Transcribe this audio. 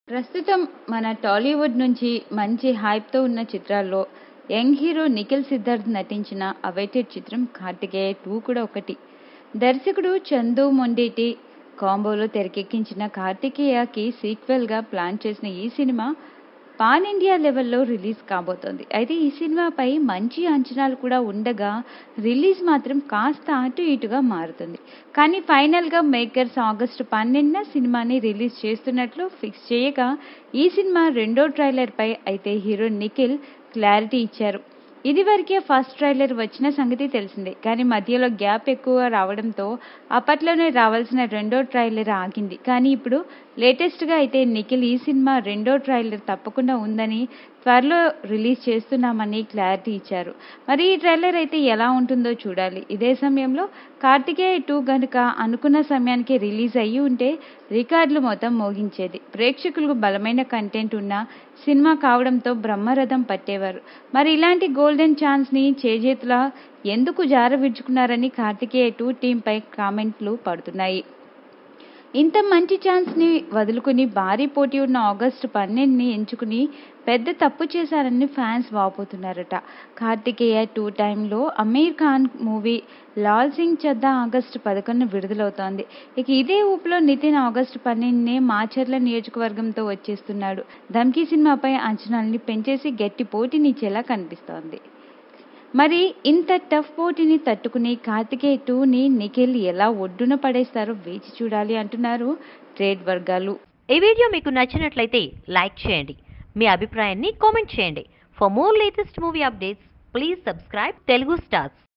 ప్రస్తుతం మన టాలీవుడ్ నుంచి మంచి హైప్తో ఉన్న చిత్రాల్లో యంగ్ హీరో నిఖిల్ సిద్ధార్థ్ నటించిన అవైటెడ్ చిత్రం కార్తికేయ టూ కూడా ఒకటి దర్శకుడు చందు మొండేటి కాంబోలో తెరకెక్కించిన కార్తికేయకి సీక్వెల్గా ప్లాన్ చేసిన ఈ సినిమా పాన్ ఇండియా లెవెల్లో రిలీజ్ కాబోతోంది అయితే ఈ సినిమాపై మంచి అంచనాలు కూడా ఉండగా రిలీజ్ మాత్రం కాస్త అటు ఇటుగా మారుతుంది కానీ ఫైనల్గా మేకర్స్ ఆగస్టు పన్నెండున సినిమాని రిలీజ్ చేస్తున్నట్లు ఫిక్స్ చేయగా ఈ సినిమా రెండో ట్రైలర్పై అయితే హీరో నిఖిల్ క్లారిటీ ఇచ్చారు ఇదివరకే ఫస్ట్ ట్రైలర్ వచ్చిన సంగతి తెలిసిందే కానీ మధ్యలో గ్యాప్ ఎక్కువ రావడంతో అప్పట్లోనే రావాల్సిన రెండో ట్రైలర్ ఆగింది కానీ ఇప్పుడు లేటెస్ట్గా అయితే నిఖిల్ ఈ సినిమా రెండో ట్రైలర్ తప్పకుండా ఉందని త్వరలో రిలీజ్ చేస్తున్నామని క్లారిటీ ఇచ్చారు మరి ఈ ట్రైలర్ అయితే ఎలా ఉంటుందో చూడాలి ఇదే సమయంలో కార్తికేయ టూ గనుక అనుకున్న సమయానికి రిలీజ్ అయ్యి ఉంటే రికార్డులు మొత్తం మోగించేది ప్రేక్షకులకు బలమైన కంటెంట్ ఉన్న సినిమా కావడంతో బ్రహ్మరథం పట్టేవారు మరి ఇలాంటి గోల్డెన్ ఛాన్స్ని చేజేతులా ఎందుకు జారవిడ్చుకున్నారని కార్తికేయ టూ టీంపై కామెంట్లు పడుతున్నాయి ఇంత మంచి ఛాన్స్ని వదులుకుని భారీ పోటీ ఉన్న ఆగస్టు పన్నెండుని ఎంచుకుని పెద్ద తప్పు చేశారని ఫ్యాన్స్ వాపోతున్నారట కార్తికేయ టూ టైంలో అమీర్ ఖాన్ మూవీ లాల్ సింగ్ చద్దా ఆగస్టు పదకొండున విడుదలవుతోంది ఇక ఇదే ఊపులో నితిన్ ఆగస్టు పన్నెండునే మాచర్ల నియోజకవర్గంతో వచ్చేస్తున్నాడు ధమ్కీ సినిమాపై అంచనాల్ని పెంచేసి గట్టి పోటీనిచ్చేలా కనిపిస్తోంది మరి ఇంత టఫ్ పోటీని తట్టుకుని కార్తికేయ టూని నిఖిల్ ఎలా ఒడ్డున పడేస్తారో వేచి చూడాలి అంటున్నారు ట్రేడ్ వర్గాలు ఈ వీడియో మీకు నచ్చినట్లయితే లైక్ చేయండి మీ అభిప్రాయాన్ని కామెంట్ చేయండి for more latest movie updates please subscribe Telugu stars